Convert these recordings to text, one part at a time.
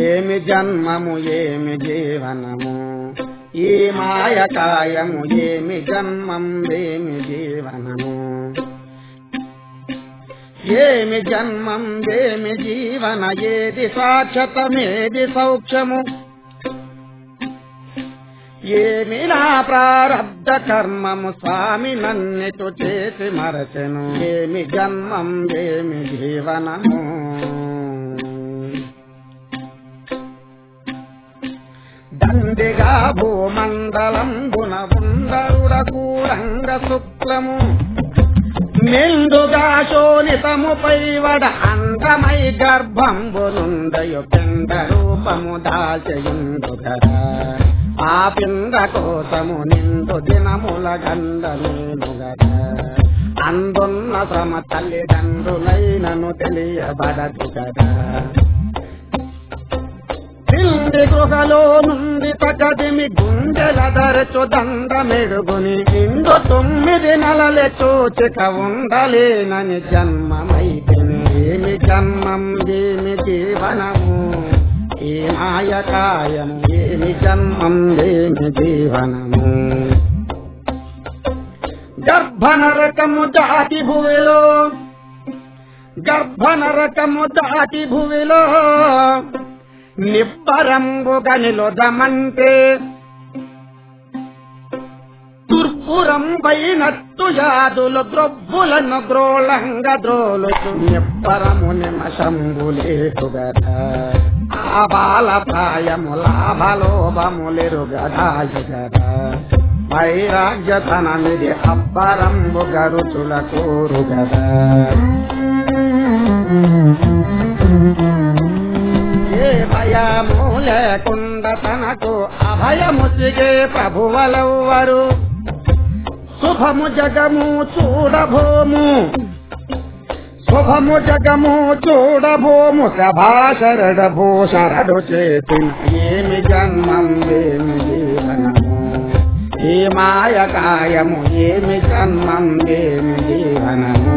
ఏమి జన్మము ఏమి జీవనము ఈ మాయకాయము ఏమి జన్మం ఏమి జీవనము ఏమి జన్మం ఏమి జీవన ఏది సాక్షతమేది సౌఖ్యము ఏమి నా ప్రారబ్ధ కర్మము స్వామి నన్నిటు చేసి మరచెను ఏమి జన్మం ఏమి జీవనము దండిగా భూమండలం గుణ ఉండరుడకు రంగ శుక్లము నిండుగా శోణితముపై వడ అందమై గర్భంబునుండయు పిండ రూపము దాచయుండుగరా ఆ పిండ కోసము నిండు దినముల గండనేనుగరా అందున్న శ్రమ తల్లిదండ్రులైనను తెలియబడదు కదా తిండి గృహలో నుండి పకదిమి గుండెల దరచు దండ మెడుగుని ఇందు తొమ్మిది నెలలే చూచిక ఉండలేనని జన్మమైతిని ఏమి జన్మం ఏమి జీవనము ఏ మాయకాయము ఏమి జన్మం ఏమి జీవనము గర్భనరకము దాటి భూమిలో గర్భనరకము దాటి భూమిలో నిబ్బరంబుగా నిలుదమంటే తుర్పురం పైనట్టు యాదులు ద్రొబ్బులను ద్రోళంగ ద్రోలుచు నిబ్బరము నిమశంబులేటుగదా ఆ బాల ప్రాయము లాభలోభములిరుగదాయుగదా వైరాగ్యతనమిది అబ్బరంబు గరుచుల కోరుగదా ఏ భయము లేకుండా తనకు అభయము సిగే ప్రభువలవ్వరు శుభము జగము చూడభోము శుభము జగము చూడభోము సభాశరడ భూషరడు చేసిన ఏమి జన్మం ఏమి జీవనము ఏ మాయకాయము ఏమి జన్మం ఏమి జీవనము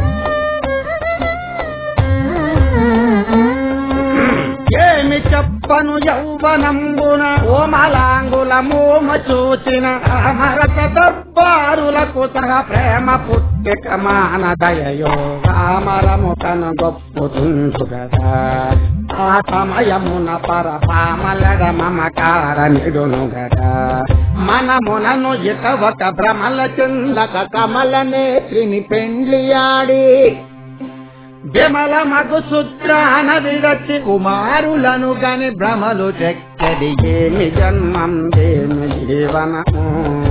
ఏమి చెప్పను యౌవనంబున ఓమలాంగుల మోమ చూచిన అమరత దర్బారులకు సహ ప్రేమ పుట్టిక మానదయయో కామరము తన గొప్పుతుంటు కదా ఆ సమయమున పరపామలడ మమకార నిడును గదా మనమునను ఇక ఒక భ్రమల చిందక కమల నేత్రిని పెండ్లియాడి విమల మగు శుద్రాన విడచి కుమారులను గని భ్రమలు చెక్కడి ఏమి జన్మం ఏమి జీవనము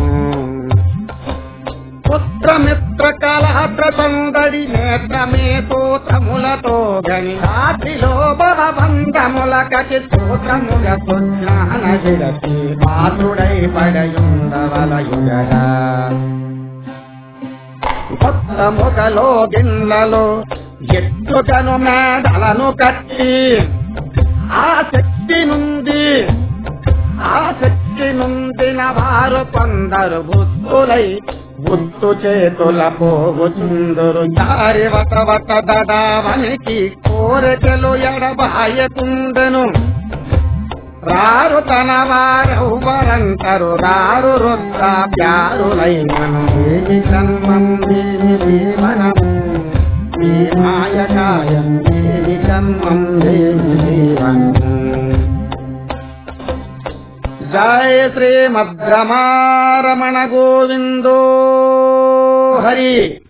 పుత్రమిత్ర కలహ ప్రసందడి నేత్రమే తోత్రములతో గని రాత్రిలో బలబంధముల కటి తోత్రముల సుజ్ఞాన విడచి పాత్రుడై పడయుండవలయుగడా కొత్త మొగలో గిన్నెలో ఎత్తుకను మేడలను కట్టి ఆ శక్తి నుండి ఆ శక్తి నుండిన వారు కొందరు బుద్ధులై బుద్ధు చేతుల పోగుచుందరు దారి వత వత దడావనికి కోరికలు ఎడబాయకుండెను రారు తన వారెవ్వరంటారు రారు రొత్త ప్యారులైనను ఏమి జన్మం ఏమి జీవనము ఏ మాయకాయం ఏమి జన్మం ఏమి జీవనము జయ శ్రీమద్రమారమణ గోవిందో హరి